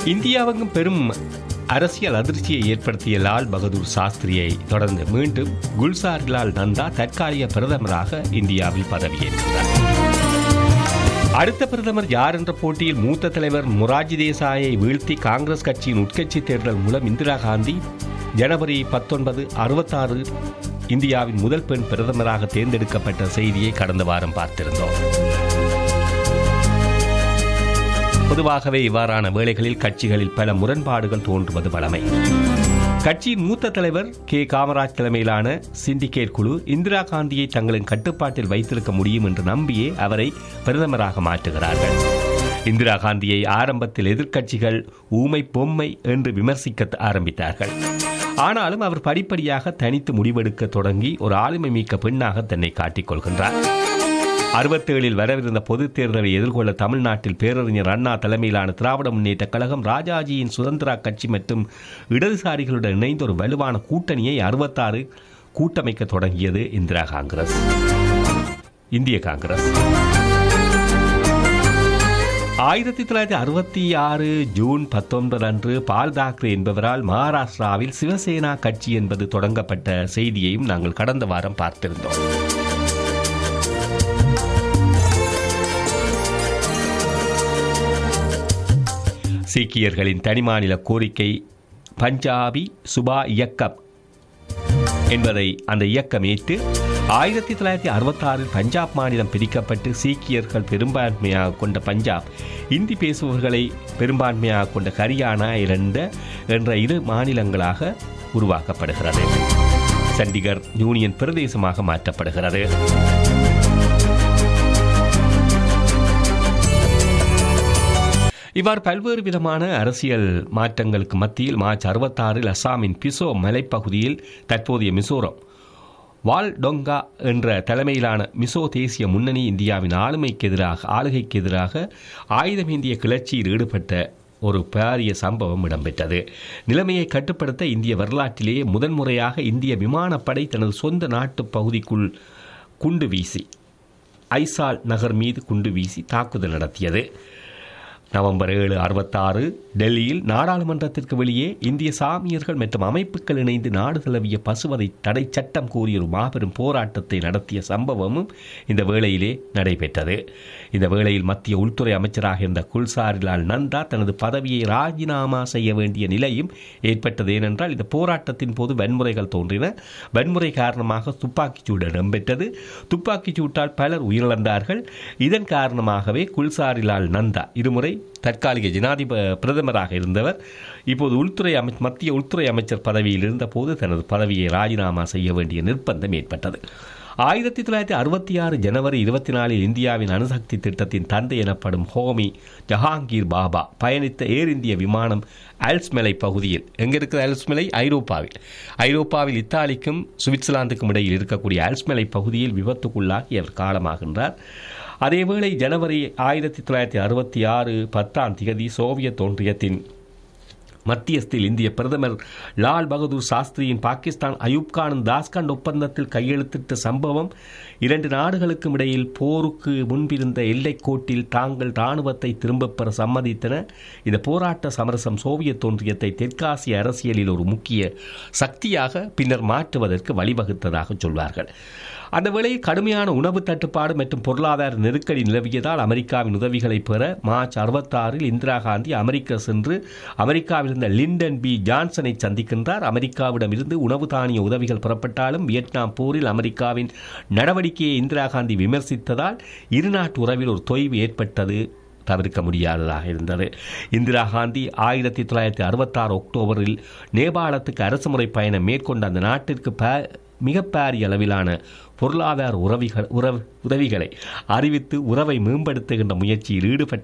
இந்தியாவுக்கும் பெரும் அரசியல் அதிர்ச்சியை ஏற்படுத்திய லால் பகதூர் சாஸ்திரியை தொடர்ந்து மீண்டும் குல்சாரிலால் நந்தா தற்காலிக பிரதமராக இந்தியாவில் பதவியேற்கிறார் அடுத்த பிரதமர் யார் என்ற போட்டியில் மூத்த தலைவர் மொராஜி தேசாயை வீழ்த்தி காங்கிரஸ் கட்சியின் உட்கட்சி தேர்தல் மூலம் இந்திரா காந்தி ஜனவரி பத்தொன்பது அறுபத்தாறு இந்தியாவின் முதல் பெண் பிரதமராக தேர்ந்தெடுக்கப்பட்ட செய்தியை கடந்த வாரம் பார்த்திருந்தோம் பொதுவாகவே இவ்வாறான வேளைகளில் கட்சிகளில் பல முரண்பாடுகள் தோன்றுவது வழமை கட்சியின் மூத்த தலைவர் கே காமராஜ் தலைமையிலான சிண்டிகேட் குழு இந்திரா காந்தியை தங்களின் கட்டுப்பாட்டில் வைத்திருக்க முடியும் என்று நம்பியே அவரை பிரதமராக மாற்றுகிறார்கள் இந்திரா காந்தியை ஆரம்பத்தில் எதிர்க்கட்சிகள் ஊமை பொம்மை என்று விமர்சிக்க ஆரம்பித்தார்கள் ஆனாலும் அவர் படிப்படியாக தனித்து முடிவெடுக்க தொடங்கி ஒரு ஆளுமை மிக்க பெண்ணாக தன்னை காட்டிக் கொள்கின்றார் அறுபத்தேழில் வரவிருந்த பொதுத் தேர்தலை எதிர்கொள்ள தமிழ்நாட்டில் பேரறிஞர் அண்ணா தலைமையிலான திராவிட முன்னேற்ற கழகம் ராஜாஜியின் சுதந்திரா கட்சி மற்றும் இடதுசாரிகளுடன் இணைந்து ஒரு வலுவான கூட்டணியை அறுபத்தாறு கூட்டமைக்க தொடங்கியது இந்திரா காங்கிரஸ் இந்திய காங்கிரஸ் ஆயிரத்தி தொள்ளாயிரத்தி அறுபத்தி ஆறு ஜூன் பத்தொன்பது அன்று பால் தாக்கரே என்பவரால் மகாராஷ்டிராவில் சிவசேனா கட்சி என்பது தொடங்கப்பட்ட செய்தியையும் நாங்கள் கடந்த வாரம் பார்த்திருந்தோம் சீக்கியர்களின் தனிமாநில கோரிக்கை பஞ்சாபி சுபா இயக்கம் என்பதை அந்த இயக்கம் ஏற்று ஆயிரத்தி தொள்ளாயிரத்தி அறுபத்தாறில் பஞ்சாப் மாநிலம் பிரிக்கப்பட்டு சீக்கியர்கள் பெரும்பான்மையாக கொண்ட பஞ்சாப் இந்தி பேசுபவர்களை பெரும்பான்மையாக கொண்ட ஹரியானா இரண்ட என்ற இரு மாநிலங்களாக உருவாக்கப்படுகிறது சண்டிகர் யூனியன் பிரதேசமாக மாற்றப்படுகிறது இவ்வாறு பல்வேறு விதமான அரசியல் மாற்றங்களுக்கு மத்தியில் மார்ச் அறுபத்தாறில் அசாமின் பிசோ மலைப்பகுதியில் தற்போதைய மிசோரம் வால்டொங்கா என்ற தலைமையிலான மிசோ தேசிய முன்னணி இந்தியாவின் ஆளுமைக்கு எதிராக ஆளுகைக்கு எதிராக ஆயுதமேந்திய கிளர்ச்சியில் ஈடுபட்ட ஒரு பாரிய சம்பவம் இடம்பெற்றது நிலைமையை கட்டுப்படுத்த இந்திய வரலாற்றிலேயே முதன்முறையாக இந்திய விமானப்படை தனது சொந்த நாட்டு பகுதிக்குள் குண்டு வீசி ஐசால் நகர் மீது குண்டு வீசி தாக்குதல் நடத்தியது நவம்பர் ஏழு அறுபத்தாறு டெல்லியில் நாடாளுமன்றத்திற்கு வெளியே இந்திய சாமியர்கள் மற்றும் அமைப்புகள் இணைந்து நாடு தழுவிய பசுவதை தடை சட்டம் கூறிய ஒரு மாபெரும் போராட்டத்தை நடத்திய சம்பவமும் இந்த வேளையிலே நடைபெற்றது இந்த வேளையில் மத்திய உள்துறை அமைச்சராக இருந்த குல்சாரிலால் நந்தா தனது பதவியை ராஜினாமா செய்ய வேண்டிய நிலையும் ஏற்பட்டது ஏனென்றால் இந்த போராட்டத்தின் போது வன்முறைகள் தோன்றின வன்முறை காரணமாக துப்பாக்கிச்சூடு இடம்பெற்றது துப்பாக்கிச் சூட்டால் பலர் உயிரிழந்தார்கள் இதன் காரணமாகவே குல்சாரிலால் நந்தா இருமுறை தற்காலிக ஜனாதிப பிரதமராக இருந்தவர் இப்போது உள்துறை அமை மத்திய உள்துறை அமைச்சர் பதவியில் இருந்தபோது தனது பதவியை ராஜினாமா செய்ய வேண்டிய நிர்பந்தம் ஏற்பட்டது ஆயிரத்தி தொள்ளாயிரத்தி அறுபத்தி ஆறு ஜனவரி இருபத்தி நாலில் இந்தியாவின் அணுசக்தி திட்டத்தின் தந்தை எனப்படும் ஹோமி ஜஹாங்கீர் பாபா பயணித்த ஏர் இந்திய விமானம் ஆல்ஸ்மெலை பகுதியில் எங்கே இருக்கிற ஆல்ஸ்மெலை ஐரோப்பாவில் ஐரோப்பாவில் இத்தாலிக்கும் சுவிட்சர்லாந்துக்கும் இடையில் இருக்கக்கூடிய ஆல்ஸ்மெலை பகுதியில் விபத்துக்குள்ளாகி அவர் காலமாகின்றார் அதேவேளை ஜனவரி ஆயிரத்தி தொள்ளாயிரத்தி அறுபத்தி ஆறு பத்தாம் திகதி சோவியத் ஒன்றியத்தின் மத்தியஸ்தில் இந்திய பிரதமர் லால் பகதூர் சாஸ்திரியின் பாகிஸ்தான் அயூப் கான் தாஸ்கண்ட் ஒப்பந்தத்தில் கையெழுத்திட்ட சம்பவம் இரண்டு நாடுகளுக்கும் இடையில் போருக்கு முன்பிருந்த எல்லைக்கோட்டில் தாங்கள் இராணுவத்தை திரும்பப் பெற சம்மதித்தன இந்த போராட்ட சமரசம் சோவியத் ஒன்றியத்தை தெற்காசிய அரசியலில் ஒரு முக்கிய சக்தியாக பின்னர் மாற்றுவதற்கு வழிவகுத்ததாக சொல்வார்கள் அந்த வேளையில் கடுமையான உணவு தட்டுப்பாடு மற்றும் பொருளாதார நெருக்கடி நிலவியதால் அமெரிக்காவின் உதவிகளை பெற மார்ச் அறுபத்தாறில் இந்திரா காந்தி அமெரிக்கா சென்று அமெரிக்காவில் இருந்த லிண்டன் பி ஜான்சனை சந்திக்கின்றார் அமெரிக்காவிடமிருந்து உணவு தானிய உதவிகள் புறப்பட்டாலும் வியட்நாம் போரில் அமெரிக்காவின் நடவடிக்கையை இந்திரா காந்தி விமர்சித்ததால் இருநாட்டு உறவில் ஒரு தொய்வு ஏற்பட்டது தவிர்க்க முடியாததாக இருந்தது இந்திரா காந்தி ஆயிரத்தி தொள்ளாயிரத்தி அறுபத்தாறு அக்டோபரில் நேபாளத்துக்கு அரசுமுறை பயணம் மேற்கொண்ட அந்த நாட்டிற்கு ப மிக பாரிய அளவிலான பொருளாதார உறவிகள் உறவு உதவிகளை அறிவித்து உறவை மேம்படுத்துகின்ற முயற்சியில் ஈடுபட்ட